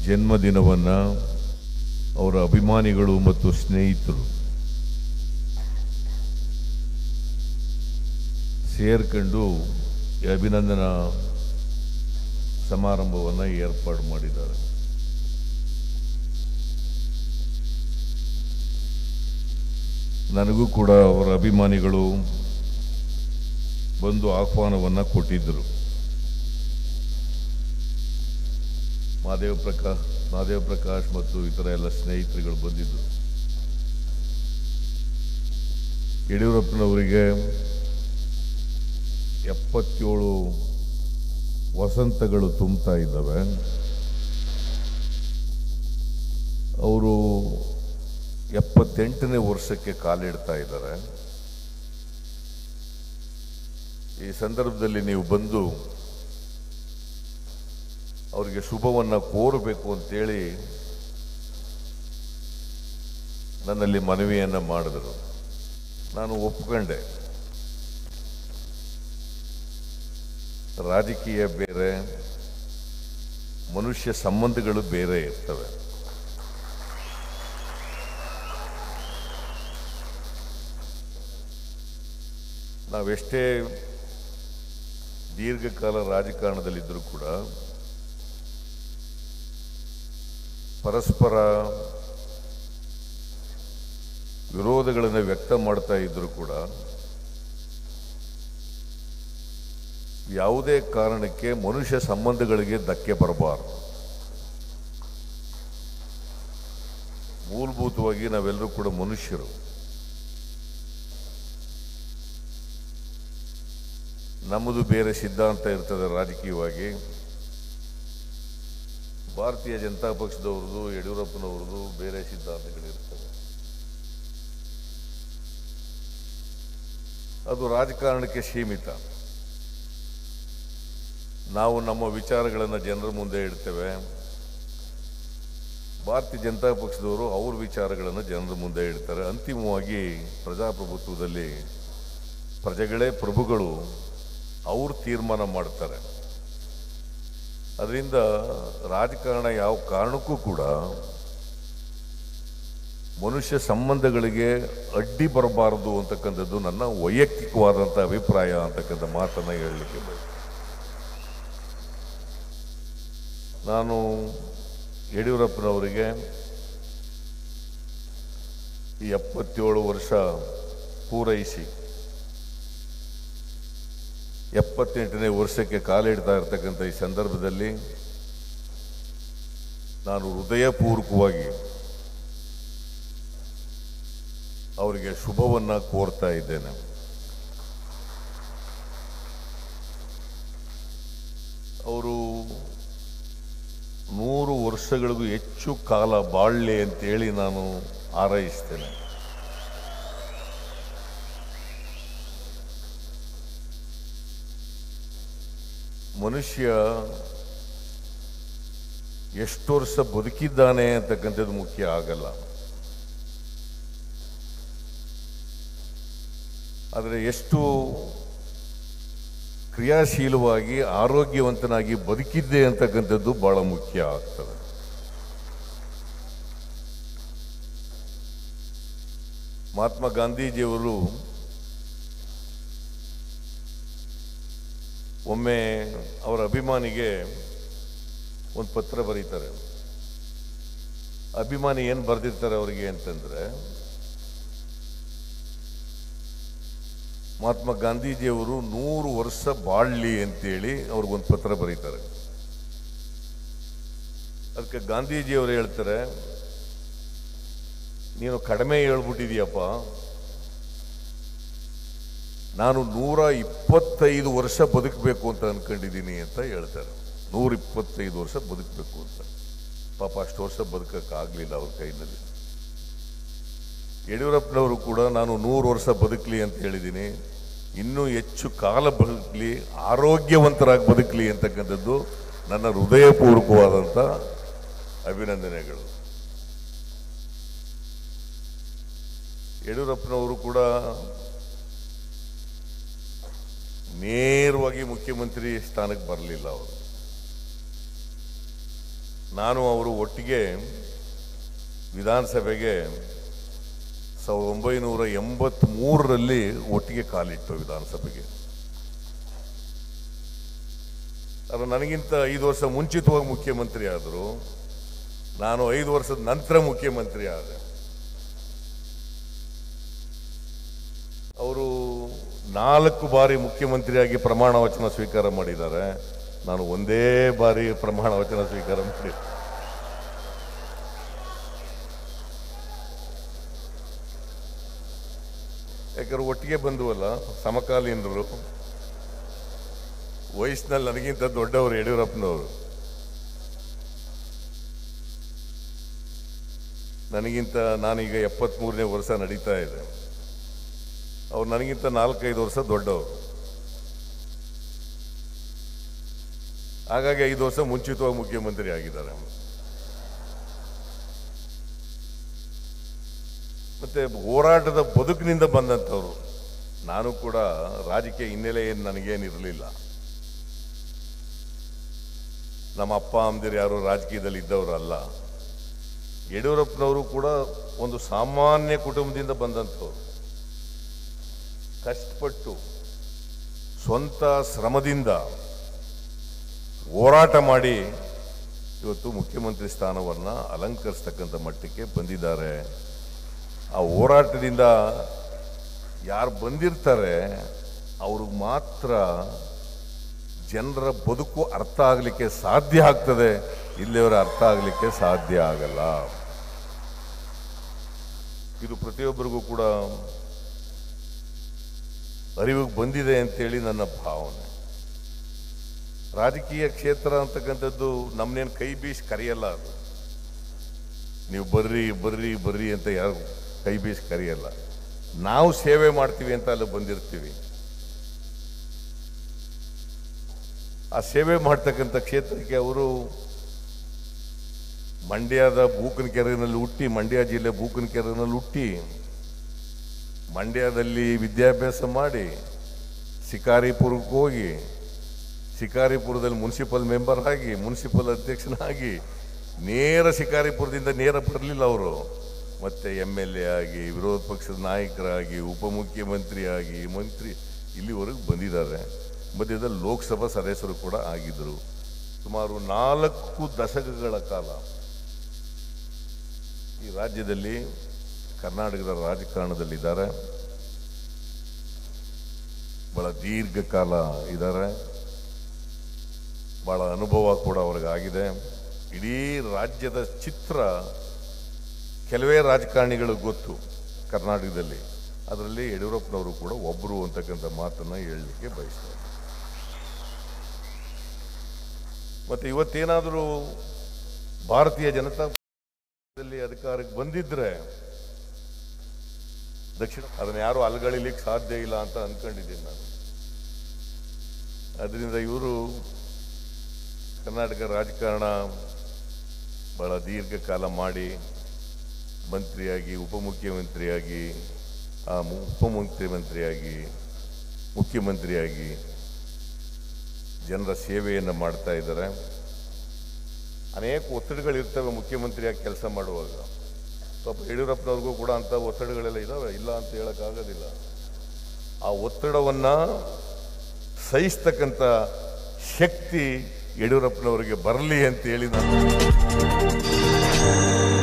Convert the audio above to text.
ಜನ್ಮದಿನವನ್ನು ಅವರ ಅಭಿಮಾನಿಗಳು ಮತ್ತು ಸ್ನೇಹಿತರು ಸೇರ್ಕೊಂಡು ಈ ಅಭಿನಂದನಾ ಸಮಾರಂಭವನ್ನು ಏರ್ಪಾಡು ಮಾಡಿದ್ದಾರೆ ನನಗೂ ಕೂಡ ಅವರ ಅಭಿಮಾನಿಗಳು ಬಂದು ಆಹ್ವಾನವನ್ನು ಕೊಟ್ಟಿದ್ದರು ಮಹಾದೇವ ಪ್ರಕಾಶ್ ಮಹಾದೇವ ಪ್ರಕಾಶ್ ಮತ್ತು ಇತರ ಎಲ್ಲ ಸ್ನೇಹಿತರುಗಳು ಬಂದಿದ್ದರು ಯಡಿಯೂರಪ್ಪನವರಿಗೆ ಎಪ್ಪತ್ತೇಳು ವಸಂತಗಳು ತುಂಬ್ತಾ ಇದ್ದಾವೆ ಅವರು ಎಪ್ಪತ್ತೆಂಟನೇ ವರ್ಷಕ್ಕೆ ಕಾಲಿಡ್ತಾ ಇದ್ದಾರೆ ಈ ಸಂದರ್ಭದಲ್ಲಿ ನೀವು ಬಂದು ಅವರಿಗೆ ಶುಭವನ್ನು ಕೋರಬೇಕು ಅಂತೇಳಿ ನನ್ನಲ್ಲಿ ಮನವಿಯನ್ನು ಮಾಡಿದರು ನಾನು ಒಪ್ಕೊಂಡೆ ರಾಜಕೀಯ ಬೇರೆ ಮನುಷ್ಯ ಸಂಬಂಧಗಳು ಬೇರೆ ಇರ್ತವೆ ನಾವೆಷ್ಟೇ ದೀರ್ಘಕಾಲ ರಾಜಕಾರಣದಲ್ಲಿದ್ದರೂ ಕೂಡ ಪರಸ್ಪರ ವಿರೋಧಗಳನ್ನು ವ್ಯಕ್ತ ಮಾಡ್ತಾ ಇದ್ದರೂ ಕೂಡ ಯಾವುದೇ ಕಾರಣಕ್ಕೆ ಮನುಷ್ಯ ಸಂಬಂಧಗಳಿಗೆ ಧಕ್ಕೆ ಬರಬಾರದು ಮೂಲಭೂತವಾಗಿ ನಾವೆಲ್ಲರೂ ಕೂಡ ಮನುಷ್ಯರು ನಮ್ಮದು ಬೇರೆ ಸಿದ್ಧಾಂತ ಇರ್ತದೆ ರಾಜಕೀಯವಾಗಿ ಭಾರತೀಯ ಜನತಾ ಪಕ್ಷದವ್ರದ್ದು ಯಡಿಯೂರಪ್ಪನವ್ರದ್ದು ಬೇರೆ ಸಿದ್ಧಾಂತಗಳಿರ್ತವೆ ಅದು ರಾಜಕಾರಣಕ್ಕೆ ಸೀಮಿತ ನಾವು ನಮ್ಮ ವಿಚಾರಗಳನ್ನು ಜನರ ಮುಂದೆ ಇಡ್ತೇವೆ ಭಾರತೀಯ ಜನತಾ ಪಕ್ಷದವರು ಅವ್ರ ವಿಚಾರಗಳನ್ನು ಜನರ ಮುಂದೆ ಇಡ್ತಾರೆ ಅಂತಿಮವಾಗಿ ಪ್ರಜಾಪ್ರಭುತ್ವದಲ್ಲಿ ಪ್ರಜೆಗಳೇ ಪ್ರಭುಗಳು ಅವ್ರು ತೀರ್ಮಾನ ಮಾಡ್ತಾರೆ ಅದರಿಂದ ರಾಜಕಾರಣ ಯಾವ ಕಾರಣಕ್ಕೂ ಕೂಡ ಮನುಷ್ಯ ಸಂಬಂಧಗಳಿಗೆ ಅಡ್ಡಿ ಬರಬಾರದು ಅಂತಕ್ಕಂಥದ್ದು ನನ್ನ ವೈಯಕ್ತಿಕವಾದಂಥ ಅಭಿಪ್ರಾಯ ಅಂತಕ್ಕಂಥ ಮಾತನ್ನು ಹೇಳಲಿಕ್ಕೆ ಬಯಸ್ತೇನೆ ನಾನು ಯಡಿಯೂರಪ್ಪನವರಿಗೆ ಈ ಎಪ್ಪತ್ತೇಳು ವರ್ಷ ಪೂರೈಸಿ ಎಪ್ಪತ್ತೆಂಟನೇ ವರ್ಷಕ್ಕೆ ಕಾಲಿಡ್ತಾ ಇರ್ತಕ್ಕಂಥ ಈ ಸಂದರ್ಭದಲ್ಲಿ ನಾನು ಹೃದಯಪೂರ್ವಕವಾಗಿ ಅವರಿಗೆ ಶುಭವನ್ನು ಕೋರ್ತಾ ಇದ್ದೇನೆ ಅವರು ನೂರು ವರ್ಷಗಳಿಗೂ ಹೆಚ್ಚು ಕಾಲ ಬಾಳಲಿ ಅಂತೇಳಿ ನಾನು ಹಾರೈಸ್ತೇನೆ ಮನುಷ್ಯ ಎಷ್ಟು ವರ್ಷ ಬದುಕಿದ್ದಾನೆ ಅಂತಕ್ಕಂಥದ್ದು ಮುಖ್ಯ ಆಗಲ್ಲ ಆದರೆ ಎಷ್ಟು ಕ್ರಿಯಾಶೀಲವಾಗಿ ಆರೋಗ್ಯವಂತನಾಗಿ ಬದುಕಿದ್ದೆ ಅಂತಕ್ಕಂಥದ್ದು ಬಹಳ ಮುಖ್ಯ ಆಗ್ತದೆ ಮಹಾತ್ಮ ಗಾಂಧೀಜಿಯವರು ಒಮ್ಮೆ ಅವರ ಅಭಿಮಾನಿಗೆ ಒಂದು ಪತ್ರ ಬರೀತಾರೆ ಅಭಿಮಾನಿ ಏನು ಬರೆದಿರ್ತಾರೆ ಅವರಿಗೆ ಅಂತಂದ್ರೆ ಮಹಾತ್ಮ ಗಾಂಧೀಜಿಯವರು ನೂರು ವರ್ಷ ಬಾಳ್ಲಿ ಅಂತೇಳಿ ಅವ್ರಿಗೊಂದು ಪತ್ರ ಬರೀತಾರೆ ಅದಕ್ಕೆ ಗಾಂಧೀಜಿಯವರು ಹೇಳ್ತಾರೆ ನೀನು ಕಡಿಮೆ ಹೇಳ್ಬಿಟ್ಟಿದೀಯಪ್ಪ ನಾನು ನೂರ ಇಪ್ಪತ್ತೈದು ವರ್ಷ ಬದುಕಬೇಕು ಅಂತ ಅನ್ಕೊಂಡಿದ್ದೀನಿ ಅಂತ ಹೇಳ್ತಾರೆ ನೂರ ಇಪ್ಪತ್ತೈದು ವರ್ಷ ಬದುಕಬೇಕು ಅಂತ ಪಾಪ ಅಷ್ಟು ವರ್ಷ ಬದುಕಕ್ಕಾಗಲಿಲ್ಲ ಅವ್ರ ಕೈನಲ್ಲಿ ಯಡಿಯೂರಪ್ಪನವರು ಕೂಡ ನಾನು ನೂರು ವರ್ಷ ಬದುಕಲಿ ಅಂತ ಹೇಳಿದ್ದೀನಿ ಇನ್ನೂ ಹೆಚ್ಚು ಕಾಲ ಬದುಕಲಿ ಆರೋಗ್ಯವಂತರಾಗಿ ಬದುಕಲಿ ಅಂತಕ್ಕಂಥದ್ದು ನನ್ನ ಹೃದಯಪೂರ್ವಕವಾದಂಥ ಅಭಿನಂದನೆಗಳು ಯಡಿಯೂರಪ್ಪನವರು ಕೂಡ ನೇರವಾಗಿ ಮುಖ್ಯಮಂತ್ರಿ ಸ್ಥಾನಕ್ಕೆ ಬರಲಿಲ್ಲ ಅವರು ನಾನು ಅವರು ಒಟ್ಟಿಗೆ ವಿಧಾನಸಭೆಗೆ ಸಾವಿರದ ಒಂಬೈನೂರ ಎಂಬತ್ತ್ಮೂರರಲ್ಲಿ ಒಟ್ಟಿಗೆ ಕಾಲಿಟ್ಟು ವಿಧಾನಸಭೆಗೆ ಆದರೆ ನನಗಿಂತ ಐದು ವರ್ಷ ಮುಂಚಿತವಾಗಿ ಮುಖ್ಯಮಂತ್ರಿ ಆದರು ನಾನು ಐದು ವರ್ಷದ ನಂತರ ಮುಖ್ಯಮಂತ್ರಿ ಆದೆ ಅವರು ನಾಲ್ಕು ಬಾರಿ ಮುಖ್ಯಮಂತ್ರಿಯಾಗಿ ಪ್ರಮಾಣ ವಚನ ಸ್ವೀಕಾರ ಮಾಡಿದ್ದಾರೆ ನಾನು ಒಂದೇ ಬಾರಿ ಪ್ರಮಾಣ ವಚನ ಸ್ವೀಕಾರ ಮಾಡಿ ಯಾಕಂದ್ರೆ ಒಟ್ಟಿಗೆ ಬಂದುವಲ್ಲ ಸಮಕಾಲೀನರು ವಯಸ್ಸಿನಲ್ಲಿ ನನಗಿಂತ ದೊಡ್ಡವರು ಯಡಿಯೂರಪ್ಪನವರು ನನಗಿಂತ ನಾನೀಗ ಎಪ್ಪತ್ಮೂರನೇ ವರ್ಷ ನಡೀತಾ ಇದೆ ಅವ್ರು ನನಗಿಂತ ನಾಲ್ಕೈದು ವರ್ಷ ದೊಡ್ಡವರು ಹಾಗಾಗಿ ಐದು ವರ್ಷ ಮುಂಚಿತವಾಗಿ ಮುಖ್ಯಮಂತ್ರಿ ಆಗಿದ್ದಾರೆ ಮತ್ತೆ ಹೋರಾಟದ ಬದುಕಿನಿಂದ ಬಂದಂಥವ್ರು ನಾನು ಕೂಡ ರಾಜಕೀಯ ಹಿನ್ನೆಲೆ ಏನು ನನಗೇನಿರಲಿಲ್ಲ ನಮ್ಮ ಅಪ್ಪ ಅಮ್ಮದಿರು ಯಾರು ರಾಜಕೀಯದಲ್ಲಿ ಇದ್ದವರು ಅಲ್ಲ ಯಡಿಯೂರಪ್ಪನವರು ಕೂಡ ಒಂದು ಸಾಮಾನ್ಯ ಕುಟುಂಬದಿಂದ ಬಂದಂಥವ್ರು ಕಷ್ಟಪಟ್ಟು ಸ್ವಂತ ಶ್ರಮದಿಂದ ಹೋರಾಟ ಮಾಡಿ ಇವತ್ತು ಮುಖ್ಯಮಂತ್ರಿ ಸ್ಥಾನವನ್ನು ಅಲಂಕರಿಸ್ತಕ್ಕಂಥ ಮಟ್ಟಕ್ಕೆ ಬಂದಿದ್ದಾರೆ ಆ ಹೋರಾಟದಿಂದ ಯಾರು ಬಂದಿರ್ತಾರೆ ಅವ್ರಿಗೆ ಮಾತ್ರ ಜನರ ಬದುಕು ಅರ್ಥ ಆಗಲಿಕ್ಕೆ ಸಾಧ್ಯ ಆಗ್ತದೆ ಇಲ್ಲಿಯವರ ಅರ್ಥ ಆಗಲಿಕ್ಕೆ ಸಾಧ್ಯ ಆಗಲ್ಲ ಇದು ಪ್ರತಿಯೊಬ್ಬರಿಗೂ ಕೂಡ ಅರಿವಿಗೆ ಬಂದಿದೆ ಅಂತೇಳಿ ನನ್ನ ಭಾವನೆ ರಾಜಕೀಯ ಕ್ಷೇತ್ರ ಅಂತಕ್ಕಂಥದ್ದು ನಮ್ಮನೇನು ಕೈ ಬೀಸಿ ಕರೆಯಲ್ಲ ಅದು ನೀವು ಬರ್ರಿ ಬರ್ರಿ ಬರ್ರಿ ಅಂತ ಯಾರು ಕೈ ಬೀಸಿ ಕರೆಯಲ್ಲ ನಾವು ಸೇವೆ ಮಾಡ್ತೀವಿ ಅಂತ ಅಲ್ಲಿ ಬಂದಿರ್ತೀವಿ ಆ ಸೇವೆ ಮಾಡ್ತಕ್ಕಂಥ ಕ್ಷೇತ್ರಕ್ಕೆ ಅವರು ಮಂಡ್ಯದ ಬೂಕನ ಕೆರೆನಲ್ಲಿ ಹುಟ್ಟಿ ಮಂಡ್ಯ ಜಿಲ್ಲೆ ಬೂಕನ ಕೆರೆನಲ್ಲಿ ಹುಟ್ಟಿ ಮಂಡ್ಯದಲ್ಲಿ ವಿದ್ಯಾಭ್ಯಾಸ ಮಾಡಿ ಶಿಕಾರಿಪುರಕ್ಕೆ ಹೋಗಿ ಶಿಕಾರಿಪುರದಲ್ಲಿ ಮುನ್ಸಿಪಲ್ ಮೆಂಬರ್ ಆಗಿ ಮುನ್ಸಿಪಲ್ ಅಧ್ಯಕ್ಷನಾಗಿ ನೇರ ಶಿಕಾರಿಪುರದಿಂದ ನೇರ ಬರಲಿಲ್ಲ ಅವರು ಮತ್ತೆ ಎಮ್ ಎಲ್ ಎ ಆಗಿ ವಿರೋಧ ಪಕ್ಷದ ನಾಯಕರಾಗಿ ಉಪಮುಖ್ಯಮಂತ್ರಿಯಾಗಿ ಮಂತ್ರಿ ಇಲ್ಲಿವರೆಗೂ ಬಂದಿದ್ದಾರೆ ಮಧ್ಯದಲ್ಲಿ ಲೋಕಸಭಾ ಸದಸ್ಯರು ಕೂಡ ಆಗಿದ್ದರು ಸುಮಾರು ನಾಲ್ಕು ದಶಕಗಳ ಕಾಲ ಈ ರಾಜ್ಯದಲ್ಲಿ ಕರ್ನಾಟಕದ ರಾಜಕಾರಣದಲ್ಲಿದ್ದಾರೆ ಬಹಳ ದೀರ್ಘಕಾಲ ಇದ್ದಾರೆ ಬಹಳ ಅನುಭವ ಕೂಡ ಅವ್ರಿಗಾಗಿದೆ ಇಡೀ ರಾಜ್ಯದ ಚಿತ್ರ ಕೆಲವೇ ರಾಜಕಾರಣಿಗಳಿಗೆ ಗೊತ್ತು ಕರ್ನಾಟಕದಲ್ಲಿ ಅದರಲ್ಲಿ ಯಡಿಯೂರಪ್ಪನವರು ಕೂಡ ಒಬ್ಬರು ಅಂತಕ್ಕಂಥ ಮಾತನ್ನು ಹೇಳಲಿಕ್ಕೆ ಬಯಸ್ತಾರೆ ಮತ್ತು ಇವತ್ತೇನಾದರೂ ಭಾರತೀಯ ಜನತಾ ಪಕ್ಷದಲ್ಲಿ ಅಧಿಕಾರಕ್ಕೆ ಬಂದಿದ್ರೆ ದಕ್ಷಿಣ ಅದನ್ನ ಯಾರು ಅಲ್ಗಳಿಲಿಕ್ಕೆ ಸಾಧ್ಯ ಇಲ್ಲ ಅಂತ ಅನ್ಕೊಂಡಿದ್ದೀನಿ ನಾನು ಅದರಿಂದ ಇವರು ಕರ್ನಾಟಕ ರಾಜಕಾರಣ ಬಹಳ ದೀರ್ಘಕಾಲ ಮಾಡಿ ಮಂತ್ರಿಯಾಗಿ ಉಪಮುಖ್ಯಮಂತ್ರಿಯಾಗಿ ಆ ಮು- ಉಪಮುಖ್ಯಮಂತ್ರಿಯಾಗಿ ಮುಖ್ಯಮಂತ್ರಿಯಾಗಿ ಜನರ ಸೇವೆಯನ್ನು ಮಾಡ್ತಾ ಇದ್ದಾರೆ ಅನೇಕ ಒತ್ತಡಗಳಿರ್ತವೆ ಮುಖ್ಯಮಂತ್ರಿಯಾಗಿ ಕೆಲಸ ಮಾಡುವಾಗ ಸ್ವಲ್ಪ ಯಡಿಯೂರಪ್ಪನವ್ರಿಗೂ ಕೂಡ ಅಂಥ ಒತ್ತಡಗಳೆಲ್ಲ ಇದಾವೆ ಇಲ್ಲ ಅಂತ ಹೇಳೋಕ್ಕಾಗೋದಿಲ್ಲ ಆ ಒತ್ತಡವನ್ನು ಸಹಿಸ್ತಕ್ಕಂಥ ಶಕ್ತಿ ಯಡಿಯೂರಪ್ಪನವರಿಗೆ ಬರಲಿ ಅಂತೇಳಿ ನಾನು